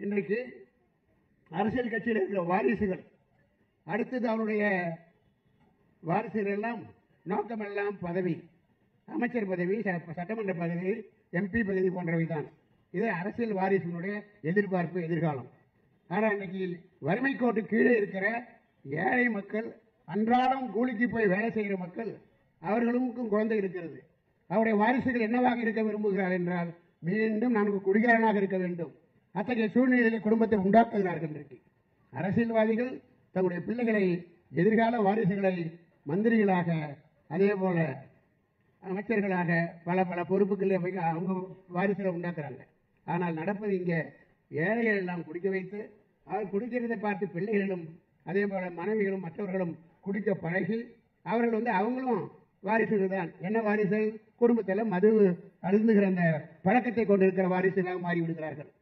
இன்றைக்கு அரசியல் கட்சியில் இருக்கிற வாரிசுகள் அடுத்தது அவருடைய வாரிசுகள் எல்லாம் நோக்கமெல்லாம் பதவி அமைச்சர் பதவி ச- சட்டமன்ற பதவி எம்பி பதவி போன்றவை தான் இது அரசியல் வாரிசுனுடைய எதிர்பார்ப்பு எதிர்காலம் ஆனால் இன்னைக்கு வறுமை கோட்டு கீழே இருக்கிற ஏழை மக்கள் அன்றாடம் கூலிக்கு போய் வேலை செய்கிற மக்கள் அவர்களுக்கும் குழந்தை இருக்கிறது அவருடைய வாரிசுகள் என்னவாக இருக்க விரும்புகிறார் என்றால் மீண்டும் நமக்கு குடிகாரனாக இருக்க வேண்டும் அத்தகைய சூழ்நிலையிலே குடும்பத்தை உண்டாக்குகிறார்கள் இன்றைக்கு அரசியல்வாதிகள் தங்களுடைய பிள்ளைகளை எதிர்கால வாரிசுகளை மந்திரிகளாக அதே போல அமைச்சர்களாக பல பல பொறுப்புகளை வைக்க அவங்க வாரிசுகளை உண்டாக்குறாங்க ஆனால் நடப்பது இங்கே ஏழைகள் எல்லாம் குடிக்க வைத்து அவர் குடிக்கிறதை பார்த்து பிள்ளைகளும் அதே போல மனைவிகளும் மற்றவர்களும் குடிக்க பழகி அவர்கள் வந்து அவங்களும் வாரிசுகள் தான் என்ன வாரிசுகள் குடும்பத்தில் மது அருந்துகிற அந்த பழக்கத்தை கொண்டிருக்கிற வாரிசுகளாக மாறி விடுகிறார்கள்